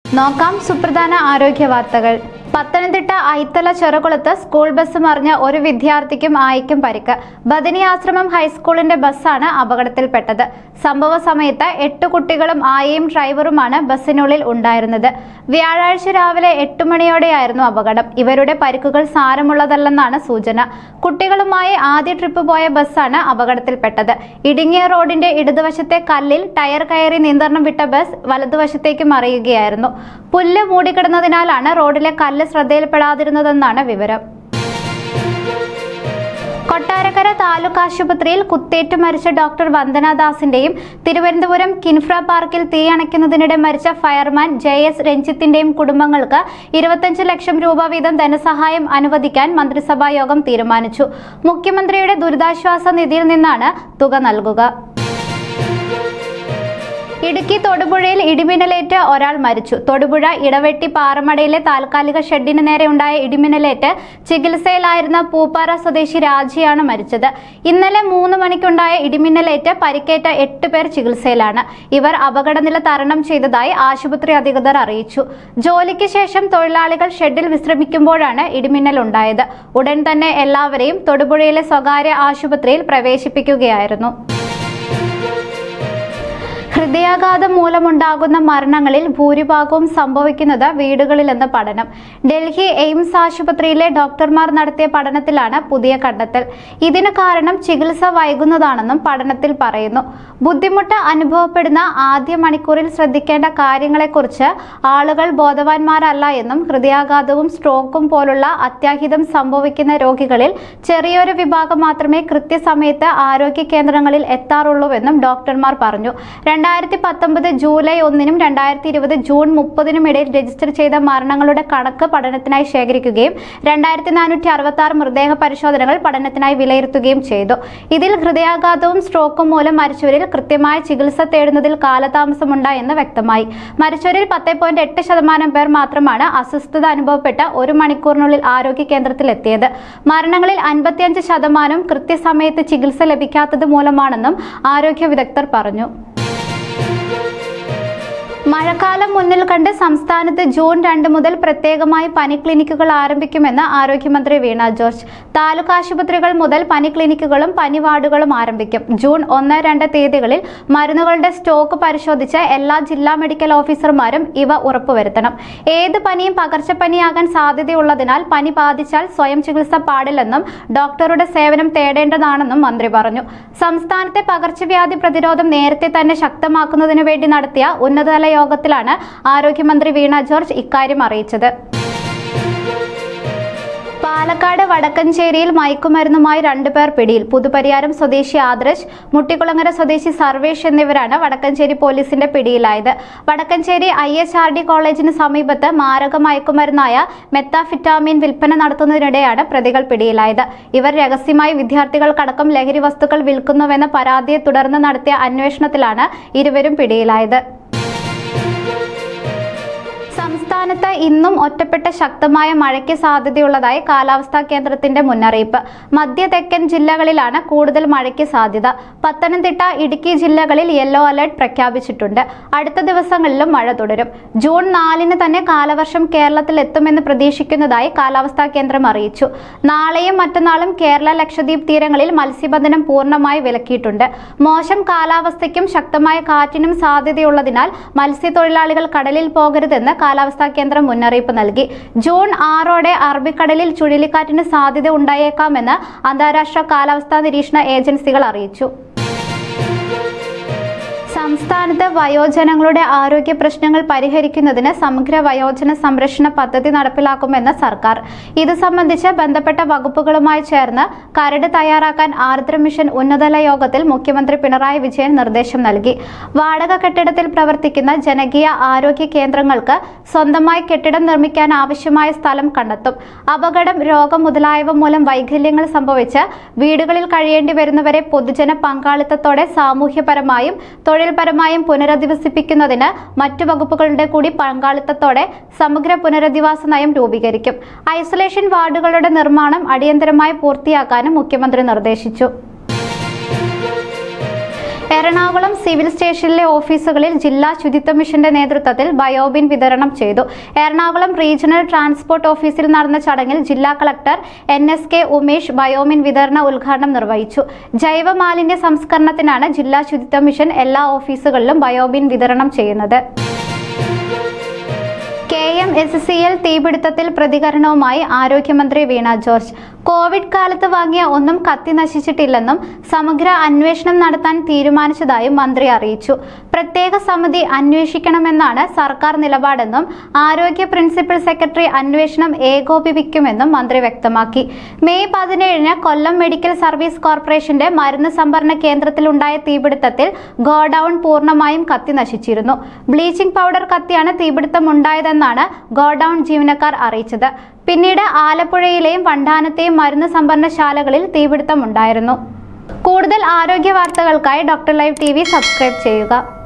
നോക്കാം സുപ്രധാന ആരോഗ്യ വാർത്തകൾ പത്തനംതിട്ട ഐത്തല ചെറുകുളത്ത് സ്കൂൾ ബസ് മറിഞ്ഞ ഒരു വിദ്യാർത്ഥിക്കും ആയിക്കും പരിക്ക് ബദനി ആശ്രമം ഹൈസ്കൂളിന്റെ ബസ്സാണ് അപകടത്തിൽപ്പെട്ടത് സംഭവ സമയത്ത് എട്ട് കുട്ടികളും ആയയും ഡ്രൈവറുമാണ് ബസ്സിനുള്ളിൽ ഉണ്ടായിരുന്നത് വ്യാഴാഴ്ച രാവിലെ എട്ട് മണിയോടെയായിരുന്നു അപകടം ഇവരുടെ പരിക്കുകൾ സാരമുള്ളതല്ലെന്നാണ് സൂചന കുട്ടികളുമായി ആദ്യ ട്രിപ്പ് പോയ ബസ്സാണ് അപകടത്തിൽപ്പെട്ടത് ഇടുങ്ങിയ റോഡിന്റെ ഇടതുവശത്തെ കല്ലിൽ ടയർ കയറി നിയന്ത്രണം വിട്ട ബസ് വലതുവശത്തേക്ക് മറിയുകയായിരുന്നു പുല്ല് മൂടിക്കിടന്നതിനാലാണ് റോഡിലെ കല്ല് ശ്രദ്ധയിൽപ്പെടാതിരുന്നതെന്നാണ് വിവരം കൊട്ടാരക്കര താലൂക്ക് ആശുപത്രിയിൽ കുത്തേറ്റ് മരിച്ച ഡോക്ടർ വന്ദനാദാസിന്റെയും തിരുവനന്തപുരം കിൻഫ്ര പാർക്കിൽ തീ അണയ്ക്കുന്നതിനിടെ മരിച്ച ഫയർമാൻ ജെ എസ് രഞ്ജിത്തിന്റെയും കുടുംബങ്ങൾക്ക് ഇരുപത്തഞ്ച് ലക്ഷം രൂപ വീതം ധനസഹായം അനുവദിക്കാൻ മന്ത്രിസഭാ യോഗം തീരുമാനിച്ചു മുഖ്യമന്ത്രിയുടെ ദുരിതാശ്വാസ നിധിയിൽ നിന്നാണ് തുക നൽകുക ഇടുക്കി തൊടുപുഴയിൽ ഇടിമിന്നലേറ്റ് ഒരാൾ മരിച്ചു തൊടുപുഴ ഇടവെട്ടി പാറമടയിലെ താൽക്കാലിക ഷെഡിന് നേരെ ഉണ്ടായ ഇടിമിന്നലേറ്റ് ചികിത്സയിലായിരുന്ന പൂപ്പാറ സ്വദേശി രാജിയാണ് മരിച്ചത് ഇന്നലെ മൂന്ന് മണിക്കുണ്ടായ ഇടിമിന്നലേറ്റ് പരിക്കേറ്റ എട്ട് പേർ ചികിത്സയിലാണ് ഇവർ അപകടനില തരണം ചെയ്തതായി ആശുപത്രി അധികൃതർ അറിയിച്ചു ജോലിക്ക് ശേഷം തൊഴിലാളികൾ ഷെഡിൽ വിശ്രമിക്കുമ്പോഴാണ് ഇടിമിന്നൽ ഉണ്ടായത് ഉടൻ തന്നെ എല്ലാവരെയും തൊടുപുഴയിലെ സ്വകാര്യ ആശുപത്രിയിൽ പ്രവേശിപ്പിക്കുകയായിരുന്നു ഹൃദയാഘാതം മൂലമുണ്ടാകുന്ന മരണങ്ങളിൽ ഭൂരിഭാഗവും സംഭവിക്കുന്നത് വീടുകളിലെന്ന് പഠനം ഡൽഹി എയിംസ് ആശുപത്രിയിലെ ഡോക്ടർമാർ നടത്തിയ പഠനത്തിലാണ് പുതിയ കണ്ടെത്തൽ ഇതിന് കാരണം ചികിത്സ വൈകുന്നതാണെന്നും പഠനത്തിൽ പറയുന്നു ബുദ്ധിമുട്ട് അനുഭവപ്പെടുന്ന ആദ്യ മണിക്കൂറിൽ ശ്രദ്ധിക്കേണ്ട കാര്യങ്ങളെക്കുറിച്ച് ആളുകൾ ബോധവാന്മാരല്ല എന്നും ഹൃദയാഘാതവും സ്ട്രോക്കും പോലുള്ള അത്യാഹിതം സംഭവിക്കുന്ന രോഗികളിൽ ചെറിയൊരു വിഭാഗം മാത്രമേ കൃത്യസമയത്ത് ആരോഗ്യ കേന്ദ്രങ്ങളിൽ എത്താറുള്ളൂവെന്നും ഡോക്ടർമാർ പറഞ്ഞു രണ്ടായിരത്തി പത്തൊമ്പത് ജൂലൈ ഒന്നിനും രണ്ടായിരത്തി ഇരുപത് ജൂൺ മുപ്പതിനും ഇടയിൽ രജിസ്റ്റർ ചെയ്ത മരണങ്ങളുടെ കണക്ക് പഠനത്തിനായി ശേഖരിക്കുകയും രണ്ടായിരത്തി നാനൂറ്റി അറുപത്തി ആറ് മൃതദേഹ പരിശോധനകൾ പഠനത്തിനായി വിലയിരുത്തുകയും ചെയ്തു ഇതിൽ ഹൃദയാഘാതവും സ്ട്രോക്കും മൂലം മരിച്ചവരിൽ കൃത്യമായ ചികിത്സ തേടുന്നതിൽ കാലതാമസമുണ്ടായെന്ന് വ്യക്തമായി മരിച്ചവരിൽ പത്ത് പോയിന്റ് എട്ട് ശതമാനം പേർ മാത്രമാണ് അസ്വസ്ഥത അനുഭവപ്പെട്ട ഒരു മണിക്കൂറിനുള്ളിൽ ആരോഗ്യ കേന്ദ്രത്തിൽ എത്തിയത് മരണങ്ങളിൽ അൻപത്തിയഞ്ച് ശതമാനം കൃത്യസമയത്ത് ചികിത്സ ലഭിക്കാത്തത് മൂലമാണെന്നും ആരോഗ്യ വിദഗ്ധർ പറഞ്ഞു മഴക്കാലം മുന്നിൽ കണ്ട് സംസ്ഥാനത്ത് ജൂൺ രണ്ട് മുതൽ പ്രത്യേകമായി പനി ക്ലിനിക്കുകൾ ആരംഭിക്കുമെന്ന് ആരോഗ്യമന്ത്രി വീണ ജോർജ് താലൂക്ക് ആശുപത്രികൾ മുതൽ പനി ക്ലിനിക്കുകളും പനി വാർഡുകളും ആരംഭിക്കും ജൂൺ ഒന്ന് രണ്ട് തീയതികളിൽ മരുന്നുകളുടെ സ്റ്റോക്ക് പരിശോധിച്ച് എല്ലാ ജില്ലാ മെഡിക്കൽ ഓഫീസർമാരും ഇവ ഉറപ്പുവരുത്തണം ഏത് പനിയും പകർച്ചപ്പനിയാകാൻ സാധ്യതയുള്ളതിനാൽ പനി ബാധിച്ചാൽ സ്വയം ചികിത്സ പാടില്ലെന്നും ഡോക്ടറുടെ സേവനം തേടേണ്ടതാണെന്നും മന്ത്രി പറഞ്ഞു സംസ്ഥാനത്തെ പകർച്ചവ്യാധി പ്രതിരോധം നേരത്തെ തന്നെ ശക്തമാക്കുന്നതിനു വേണ്ടി നടത്തിയ ഉന്നതതല യോഗത്തിലാണ് ആരോഗ്യമന്ത്രി വീണ ജോർജ് ഇക്കാര്യം അറിയിച്ചത് പാലക്കാട് വടക്കഞ്ചേരിയിൽ മയക്കുമരുന്നുമായി രണ്ടുപേർ പിടിയിൽ പുതുപരിയാരം സ്വദേശി ആദർശ് മുട്ടിക്കുളങ്ങര സ്വദേശി സർവേഷ് എന്നിവരാണ് വടക്കഞ്ചേരി പോലീസിന്റെ പിടിയിലായത് Vadakkanchery I H R D കോളേജിന് സമീപത്ത് മാരക മയക്കുമരുന്നായ മെത്താഫിറ്റാമിൻ വിൽപ്പന നടത്തുന്നതിനിടെയാണ് പ്രതികൾ പിടിയിലായത് ഇവർ രഹസ്യമായി വിദ്യാർത്ഥികൾക്കടക്കം ലഹരി വസ്തുക്കൾ വിൽക്കുന്നുവെന്ന പരാതിയെ തുടർന്ന് നടത്തിയ അന്വേഷണത്തിലാണ് ഇരുവരും പിടിയിലായത് സംസ്ഥാനത്ത് ഇന്നും ഒറ്റപ്പെട്ട ശക്തമായ മഴയ്ക്ക് സാധ്യതയുള്ളതായി കാലാവസ്ഥാ കേന്ദ്രത്തിന്റെ മുന്നറിയിപ്പ് മധ്യ തെക്കൻ ജില്ലകളിലാണ് കൂടുതൽ മഴയ്ക്ക് സാധ്യത പത്തനംതിട്ട ഇടുക്കി ജില്ലകളിൽ യെല്ലോ അലർട്ട് പ്രഖ്യാപിച്ചിട്ടുണ്ട് അടുത്ത ദിവസങ്ങളിലും മഴ തുടരും ജൂൺ നാലിന് തന്നെ കാലവർഷം കേരളത്തിൽ എത്തുമെന്ന് പ്രതീക്ഷിക്കുന്നതായി കാലാവസ്ഥാ കേന്ദ്രം അറിയിച്ചു നാളെയും മറ്റന്നാളും കേരള ലക്ഷദ്വീപ് തീരങ്ങളിൽ മത്സ്യബന്ധനം പൂർണ്ണമായി വിലക്കിയിട്ടുണ്ട് മോശം കാലാവസ്ഥയ്ക്കും ശക്തമായ കാറ്റിനും സാധ്യതയുള്ളതിനാൽ മത്സ്യത്തൊഴിലാളികൾ കടലിൽ പോകരുതെന്ന് കാലാവസ്ഥാ കേന്ദ്രം മുന്നറിയിപ്പ് നൽകി ജൂൺ ആറോടെ അറബിക്കടലിൽ ചുഴലിക്കാറ്റിന് സാധ്യത ഉണ്ടായേക്കാമെന്ന് അന്താരാഷ്ട്ര കാലാവസ്ഥാ നിരീക്ഷണ ഏജൻസികൾ അറിയിച്ചു സംസ്ഥാനത്ത് വയോജനങ്ങളുടെ ആരോഗ്യ പ്രശ്നങ്ങൾ പരിഹരിക്കുന്നതിന് സമഗ്ര വയോജന സംരക്ഷണ പദ്ധതി നടപ്പിലാക്കുമെന്ന് സർക്കാർ ഇത് സംബന്ധിച്ച് ബന്ധപ്പെട്ട വകുപ്പുകളുമായി ചേർന്ന് കരട് തയ്യാറാക്കാൻ ആർദ്ര മിഷൻ ഉന്നതതല യോഗത്തിൽ മുഖ്യമന്ത്രി പിണറായി വിജയൻ നിർദ്ദേശം നൽകി വാടക കെട്ടിടത്തിൽ പ്രവർത്തിക്കുന്ന ജനകീയ ആരോഗ്യ കേന്ദ്രങ്ങൾക്ക് സ്വന്തമായി കെട്ടിടം നിർമ്മിക്കാൻ ആവശ്യമായ സ്ഥലം കണ്ടെത്തും അപകടം രോഗം മുതലായവ മൂലം വൈകല്യങ്ങൾ സംഭവിച്ച് വീടുകളിൽ കഴിയേണ്ടി വരുന്നവരെ പൊതുജന പങ്കാളിത്തത്തോടെ സാമൂഹ്യപരമായും തൊഴിൽപരമായും പുനരധിവസിപ്പിക്കുന്നതിന് മറ്റു വകുപ്പുകളുടെ കൂടി പങ്കാളിത്തത്തോടെ സമഗ്ര പുനരധിവാസ നയം രൂപീകരിക്കും ഐസൊലേഷൻ വാർഡുകളുടെ നിർമ്മാണം അടിയന്തരമായി പൂർത്തിയാക്കാനും മുഖ്യമന്ത്രി നിർദ്ദേശിച്ചു എറണാകുളം സിവിൽ സ്റ്റേഷനിലെ ഓഫീസുകളിൽ ജില്ലാ ശുചിത്വ മിഷന്റെ നേതൃത്വത്തിൽ ബയോബിൻ വിതരണം ചെയ്തു എറണാകുളം റീജിയണൽ ട്രാൻസ്പോർട്ട് ഓഫീസിൽ നടന്ന ചടങ്ങിൽ ജില്ലാ collector N S K Umesh ബയോമിൻ വിതരണ ഉദ്ഘാടനം നിർവഹിച്ചു ജൈവ മാലിന്യ സംസ്കരണത്തിനാണ് ജില്ലാ ശുചിത്വ മിഷൻ എല്ലാ ഓഫീസുകളിലും ബയോബിൻ വിതരണം ചെയ്യുന്നത് K M S C L തീപിടുത്തത്തിൽ പ്രതികരണവുമായി ആരോഗ്യമന്ത്രി വീണ ജോർജ് കോവിഡ് കാലത്ത് വാങ്ങിയ ഒന്നും കത്തി നശിച്ചിട്ടില്ലെന്നും സമഗ്ര അന്വേഷണം നടത്താൻ തീരുമാനിച്ചതായും മന്ത്രി അറിയിച്ചു പ്രത്യേക സമിതി അന്വേഷിക്കണമെന്നാണ് സർക്കാർ നിലപാടെന്നും ആരോഗ്യ പ്രിൻസിപ്പൽ സെക്രട്ടറി അന്വേഷണം ഏകോപിപ്പിക്കുമെന്നും മന്ത്രി വ്യക്തമാക്കി മെയ് പതിനേഴിന് കൊല്ലം മെഡിക്കൽ സർവീസ് കോർപ്പറേഷന്റെ മരുന്ന് സംഭരണ കേന്ദ്രത്തിലുണ്ടായ തീപിടുത്തത്തിൽ ഗോഡൌൺ പൂർണ്ണമായും കത്തി നശിച്ചിരുന്നു ബ്ലീച്ചിംഗ് പൗഡർ കത്തിയാണ് തീപിടുത്തം ഉണ്ടായതെന്നാണ് ഗോഡൌൺ ജീവനക്കാർ അറിയിച്ചത് പിന്നീട് ആലപ്പുഴയിലെയും വണ്ടാനത്തെയും മരുന്ന് സംഭരണശാലകളിൽ തീപിടുത്തമുണ്ടായിരുന്നു കൂടുതൽ ആരോഗ്യ വാർത്തകൾക്കായി ഡോക്ടർ ലൈവ് ടി സബ്സ്ക്രൈബ് ചെയ്യുക